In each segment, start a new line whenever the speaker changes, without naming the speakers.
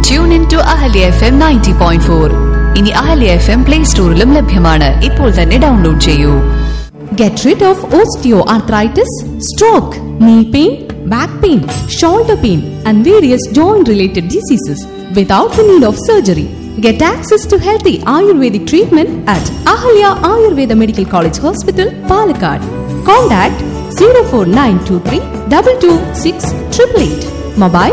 Tune in to Ahalya F M ninety point four ഇനി Ahalya F M play സ്റ്റോറിലും ലഭ്യമാണ് ഇപ്പോൾ തന്നെ ഡൗൺലോഡ് ചെയ്യൂ
Get rid of osteoarthritis, stroke, knee pain, back pain, shoulder pain, and various joint related diseases without the need of surgery. Get access to healthy Ayurvedic treatment at Ahalya Ayurveda Medical College Hospital, Palakkad. Contact 04923 226 888. Mobile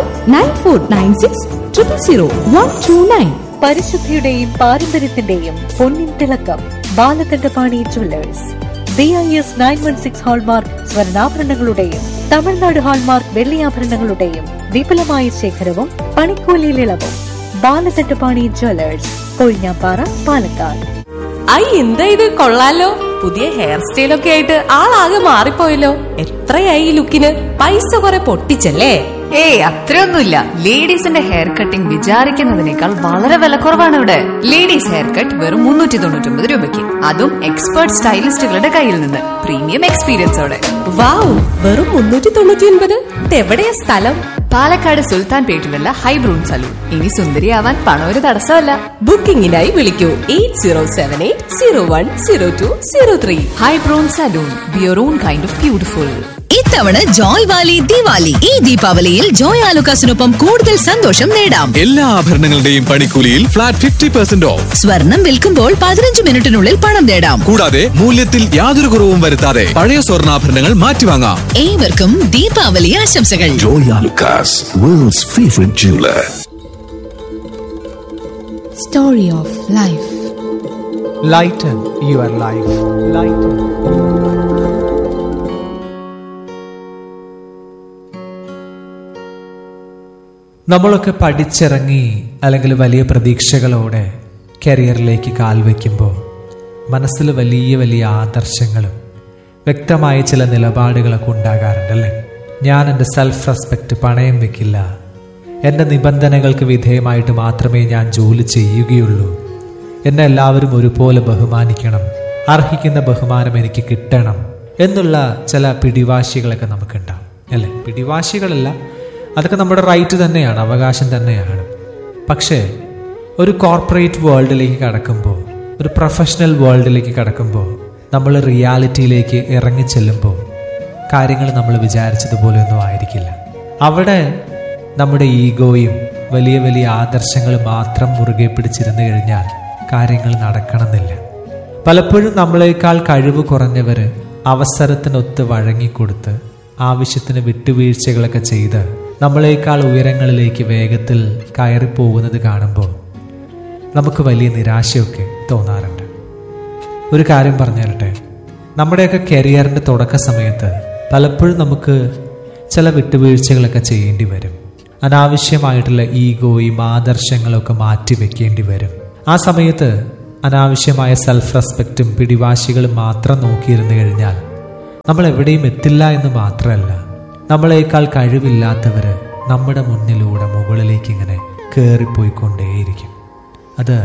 9496 000 129.
പരിശുദ്ധിയുടെയും പാരമ്പര്യത്തിന്റെയും പൊന്നിൻ തിളക്കം Balakandapani jewellers B I S nine one six hallmark സ്വർണ്ണാഭരണങ്ങളുടെയും Tamil Nadu hallmark വെള്ളിയാഭരണങ്ങളുടെയും വിപുലമായ ശേഖരവും പണിക്കൂലിയിൽ ഇളവും ബാലകണ്ഠപാണി ജ്വല്ലേഴ്സ് കൊഴിഞ്ഞാപ്പാറ പാലക്കാട്
ഐ എന്താ ഇത് കൊള്ളാലോ പുതിയ ഹെയർ സ്റ്റൈലൊക്കെ ആയിട്ട് ആളാകെ മാറിപ്പോയല്ലോ എത്രയായി ഈ ലുക്കിന് പൈസ കുറെ പൊട്ടിച്ചല്ലേ
ഏയ് അത്രയൊന്നുമില്ല ലേഡീസിന്റെ ഹെയർ കട്ടിംഗ് വിചാരിക്കുന്നതിനേക്കാൾ വളരെ വിലക്കുറവാണ് ഇവിടെ ലേഡീസ് ഹെയർ കട്ട് വെറും മുന്നൂറ്റി തൊണ്ണൂറ്റി ഒമ്പത് രൂപയ്ക്ക് അതും എക്സ്പേർട്ട് സ്റ്റൈലിസ്റ്റുകളുടെ കയ്യിൽ നിന്ന് പ്രീമിയം എക്സ്പീരിയൻസോടെ
വാവ് വെറും മുന്നൂറ്റി തൊണ്ണൂറ്റി ഒൻപത് എവിടെയാ സ്ഥലം
പാലക്കാട് സുൽത്താൻ പേട്ടിലുള്ള ഹൈബ്രൂൺ സലൂൺ ഇനി സുന്ദരിയാവാൻ പണം ഒരു തടസ്സമല്ല
ബുക്കിംഗിനായി വിളിക്കൂ eight zero seven eight zero one zero two zero three
ഹൈബ്രൂൺ salon be your own kind of beautiful
ഇത്തവണ ജോയ് വാലി ദിവാലി ഈ ദീപാവലിയിൽ ജോയ് ആലുക്കാസിനൊപ്പം കൂടുതൽ സന്തോഷം നേടാം
എല്ലാ ആഭരണങ്ങളുടെയും പണിക്കൂലിയിൽ ഫ്ലാറ്റ് ഫിഫ്റ്റി പെർസെന്റ് ഓഫ്
സ്വർണം വിൽക്കുമ്പോൾ പതിനഞ്ച് മിനിറ്റിനുള്ളിൽ പണം നേടാം
കൂടാതെ മൂല്യത്തിൽ യാതൊരു കുറവും വരുത്താതെ പഴയ സ്വർണ്ണാഭരണങ്ങൾ മാറ്റിവാങ്ങാം
ഏവർക്കും ദീപാവലി ആശംസകൾ
Joy Lucas, world's favorite jeweler.
Story of life
Lighten your life. Lighten. നമ്മളൊക്കെ പഠിച്ചിറങ്ങി അല്ലെങ്കിൽ വലിയ പ്രതീക്ഷകളോടെ കരിയറിലേക്ക് കാൽ വയ്ക്കുമ്പോൾ മനസ്സിൽ വലിയ വലിയ ആദർശങ്ങളും വ്യക്തമായ ചില നിലപാടുകളൊക്കെ ഉണ്ടാകാറുണ്ടല്ലേ ഞാൻ എൻ്റെ സെൽഫ് റെസ്പെക്റ്റ് പണയം വെക്കില്ല എൻ്റെ നിബന്ധനകൾക്ക് വിധേയമായിട്ട് മാത്രമേ ഞാൻ ജോലി ചെയ്യുകയുള്ളൂ എന്നെ എല്ലാവരും ഒരുപോലെ ബഹുമാനിക്കണം അർഹിക്കുന്ന ബഹുമാനം എനിക്ക് കിട്ടണം എന്നുള്ള ചില പിടിവാശികളൊക്കെ നമുക്കുണ്ടാവും അല്ലേ പിടിവാശികളല്ല അതൊക്കെ നമ്മുടെ റൈറ്റ് തന്നെയാണ് അവകാശം തന്നെയാണ് പക്ഷേ ഒരു കോർപ്പറേറ്റ് വേൾഡിലേക്ക് കടക്കുമ്പോൾ ഒരു പ്രൊഫഷണൽ വേൾഡിലേക്ക് കടക്കുമ്പോൾ നമ്മൾ റിയാലിറ്റിയിലേക്ക് ഇറങ്ങി ചെല്ലുമ്പോൾ കാര്യങ്ങൾ നമ്മൾ വിചാരിച്ചതുപോലെയൊന്നും ആയിരിക്കില്ല അവിടെ നമ്മുടെ ഈഗോയും വലിയ വലിയ ആദർശങ്ങളും മാത്രം മുറുകെ പിടിച്ചിരുന്നു കഴിഞ്ഞാൽ കാര്യങ്ങൾ നടക്കണമെന്നില്ല പലപ്പോഴും നമ്മളെക്കാൾ കഴിവ് കുറഞ്ഞവര് അവസരത്തിനൊത്ത് വഴങ്ങിക്കൊടുത്ത് ആവശ്യത്തിന് വിട്ടുവീഴ്ചകളൊക്കെ ചെയ്ത് നമ്മളെക്കാൾ ഉയരങ്ങളിലേക്ക് വേഗത്തിൽ കയറിപ്പോകുന്നത് കാണുമ്പോൾ നമുക്ക് വലിയ നിരാശയൊക്കെ തോന്നാറുണ്ട് ഒരു കാര്യം പറഞ്ഞു തരട്ടെ നമ്മുടെയൊക്കെ കരിയറിൻ്റെ തുടക്ക സമയത്ത് പലപ്പോഴും നമുക്ക് ചില വിട്ടുവീഴ്ചകളൊക്കെ ചെയ്യേണ്ടി വരും അനാവശ്യമായിട്ടുള്ള ഈഗോയും ആദർശങ്ങളൊക്കെ മാറ്റി വെക്കേണ്ടി വരും ആ സമയത്ത് അനാവശ്യമായ സെൽഫ് റെസ്പെക്റ്റും പിടിവാശികളും മാത്രം നോക്കിയിരുന്നു കഴിഞ്ഞാൽ നമ്മൾ എവിടെയും എത്തില്ല എന്ന് മാത്രമല്ല നമ്മളെക്കാൾ കഴിവില്ലാത്തവര് നമ്മുടെ മുന്നിലൂടെ മുകളിലേക്ക് ഇങ്ങനെ കയറിപ്പോയിക്കൊണ്ടേയിരിക്കും അത്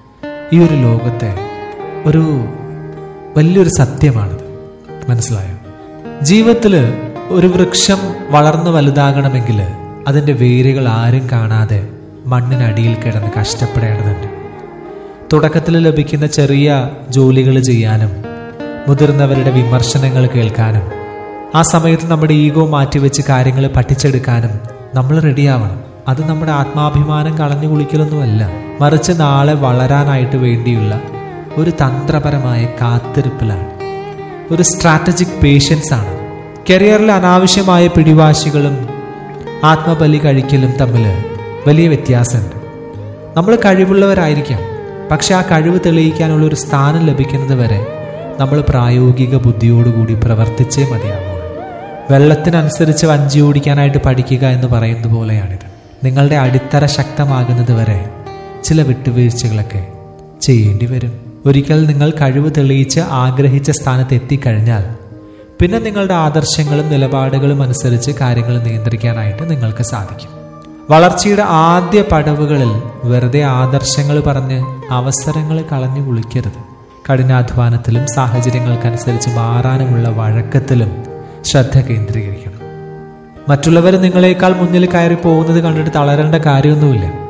ഈ ഒരു ലോകത്തെ ഒരു വലിയൊരു സത്യമാണിത് മനസ്സിലായോ ജീവിതത്തിൽ ഒരു വൃക്ഷം വളർന്നു വലുതാകണമെങ്കിൽ അതിൻ്റെ വേരുകൾ ആരും കാണാതെ മണ്ണിനടിയിൽ കിടന്ന് കഷ്ടപ്പെടേണ്ടതുണ്ട് തുടക്കത്തിൽ ലഭിക്കുന്ന ചെറിയ ജോലികൾ ചെയ്യാനും മുതിർന്നവരുടെ വിമർശനങ്ങൾ കേൾക്കാനും ആ സമയത്ത് നമ്മുടെ ഈഗോ മാറ്റിവെച്ച് കാര്യങ്ങൾ പഠിച്ചെടുക്കാനും നമ്മൾ റെഡിയാവണം അത് നമ്മുടെ ആത്മാഭിമാനം കളഞ്ഞു കുളിക്കലൊന്നുമല്ല മറിച്ച് നാളെ വളരാനായിട്ട് വേണ്ടിയുള്ള ഒരു തന്ത്രപരമായ കാത്തിരിപ്പിലാണ് ഒരു സ്ട്രാറ്റജിക് പേഷ്യൻസ് ആണ് കരിയറിൽ അനാവശ്യമായ പിടിവാശികളും ആത്മബലി കഴിക്കലും തമ്മിൽ വലിയ വ്യത്യാസമുണ്ട് നമ്മൾ കഴിവുള്ളവരായിരിക്കാം പക്ഷെ ആ കഴിവ് തെളിയിക്കാനുള്ള ഒരു സ്ഥാനം ലഭിക്കുന്നത് വരെ നമ്മൾ പ്രായോഗിക ബുദ്ധിയോടുകൂടി പ്രവർത്തിച്ചേ മതിയാവുള്ളൂ വെള്ളത്തിനനുസരിച്ച് വഞ്ചി ഓടിക്കാനായിട്ട് പഠിക്കുക എന്ന് പറയുന്നത് പോലെയാണിത് നിങ്ങളുടെ അടിത്തറ ശക്തമാകുന്നത് വരെ ചില വിട്ടുവീഴ്ചകളൊക്കെ ചെയ്യേണ്ടി വരും ഒരിക്കൽ നിങ്ങൾ കഴിവ് തെളിയിച്ച് ആഗ്രഹിച്ച സ്ഥാനത്ത് എത്തിക്കഴിഞ്ഞാൽ പിന്നെ നിങ്ങളുടെ ആദർശങ്ങളും നിലപാടുകളും അനുസരിച്ച് കാര്യങ്ങൾ നിയന്ത്രിക്കാനായിട്ട് നിങ്ങൾക്ക് സാധിക്കും വളർച്ചയുടെ ആദ്യ പടവുകളിൽ വെറുതെ ആദർശങ്ങൾ പറഞ്ഞ് അവസരങ്ങൾ കളഞ്ഞു കുളിക്കരുത് കഠിനാധ്വാനത്തിലും സാഹചര്യങ്ങൾക്കനുസരിച്ച് മാറാനുമുള്ള വഴക്കത്തിലും ശ്രദ്ധ കേന്ദ്രീകരിക്കണം മറ്റുള്ളവർ നിങ്ങളെക്കാൾ മുന്നിൽ കയറി പോകുന്നത് കണ്ടിട്ട് തളരേണ്ട കാര്യമൊന്നുമില്ല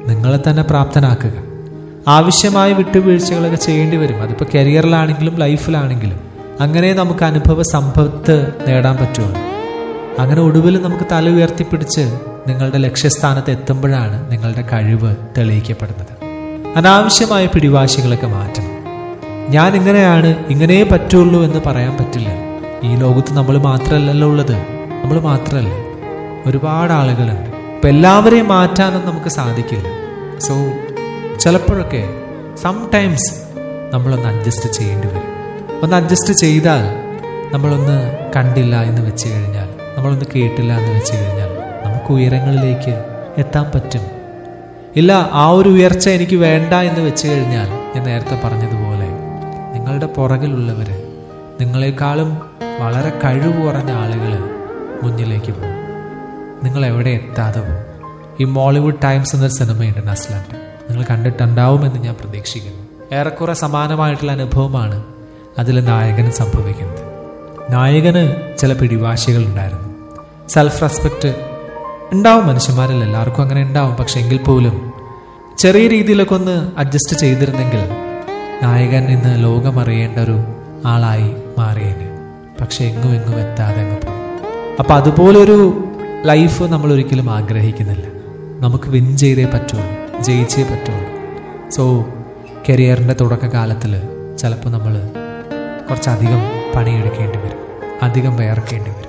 നിങ്ങളെ തന്നെ പ്രാപ്തനാക്കുക ആവശ്യമായ വിട്ടുവീഴ്ചകളൊക്കെ ചെയ്യേണ്ടി വരും അതിപ്പോൾ കരിയറിലാണെങ്കിലും ലൈഫിലാണെങ്കിലും അങ്ങനെ നമുക്ക് അനുഭവ സമ്പത്ത് നേടാൻ പറ്റുമോ അങ്ങനെ ഒടുവിൽ നമുക്ക് തല ഉയർത്തിപ്പിടിച്ച് നിങ്ങളുടെ ലക്ഷ്യസ്ഥാനത്ത് എത്തുമ്പോഴാണ് നിങ്ങളുടെ കഴിവ് തെളിയിക്കപ്പെടുന്നത് അനാവശ്യമായ പിടിവാശികളൊക്കെ മാറ്റണം ഞാൻ ഇങ്ങനെയാണ് ഇങ്ങനേ പറ്റുള്ളൂ എന്ന് പറയാൻ പറ്റില്ല ഈ ലോകത്ത് നമ്മൾ മാത്രമല്ലല്ലോ ഉള്ളത് നമ്മൾ മാത്രമല്ല ഒരുപാട് ആളുകളുണ്ട് ഇപ്പം എല്ലാവരെയും മാറ്റാനും നമുക്ക് സാധിക്കില്ല സോ ചിലപ്പോഴൊക്കെ സംടൈംസ് നമ്മളൊന്ന് അഡ്ജസ്റ്റ് ചെയ്യേണ്ടി വരും ഒന്ന് അഡ്ജസ്റ്റ് ചെയ്താൽ നമ്മളൊന്ന് കണ്ടില്ല എന്ന് വെച്ച് കഴിഞ്ഞാൽ നമ്മളൊന്ന് കേട്ടില്ല എന്ന് വെച്ച് കഴിഞ്ഞാൽ നമുക്ക് ഉയരങ്ങളിലേക്ക് എത്താൻ പറ്റും ഇല്ല ആ ഒരു ഉയർച്ച എനിക്ക് വേണ്ട എന്ന് വെച്ച് കഴിഞ്ഞാൽ ഞാൻ നേരത്തെ പറഞ്ഞതുപോലെ നിങ്ങളുടെ പുറകിലുള്ളവർ നിങ്ങളെക്കാളും വളരെ കഴിവ് കുറഞ്ഞ ആളുകൾ മുന്നിലേക്ക് പോകും നിങ്ങൾ എവിടെ എത്താതെ പോകും ഈ മോളിവുഡ് ടൈംസ് എന്നൊരു സിനിമയുണ്ട് നസ്ലൻ്റെ നിങ്ങൾ കണ്ടിട്ടുണ്ടാവുമെന്ന് ഞാൻ പ്രതീക്ഷിക്കുന്നു ഏറെക്കുറെ സമാനമായിട്ടുള്ള അനുഭവമാണ് അതിൽ നായകന് സംഭവിക്കുന്നത് നായകന് ചില പിടിവാശികൾ ഉണ്ടായിരുന്നു സെൽഫ് റെസ്പെക്റ്റ് ഉണ്ടാവും മനുഷ്യന്മാരിൽ എല്ലാവർക്കും അങ്ങനെ ഉണ്ടാവും പക്ഷെ എങ്കിൽ പോലും ചെറിയ രീതിയിലൊക്കെ ഒന്ന് അഡ്ജസ്റ്റ് ചെയ്തിരുന്നെങ്കിൽ നായകൻ ഇന്ന് ലോകമറിയേണ്ട ഒരു ആളായി മാറിയേനെ പക്ഷെ എങ്ങും എങ്ങും എത്താതെ അങ്ങ് പോകും അപ്പൊ അതുപോലൊരു ലൈഫ് നമ്മൾ ഒരിക്കലും ആഗ്രഹിക്കുന്നില്ല നമുക്ക് വിൻ ചെയ്തേ പറ്റുള്ളൂ ജയിച്ചേ പറ്റുള്ളൂ സോ കരിയറിൻ്റെ തുടക്കകാലത്തിൽ ചിലപ്പോൾ നമ്മൾ കുറച്ചധികം പണിയെടുക്കേണ്ടി വരും അധികം വേർക്കേണ്ടി വരും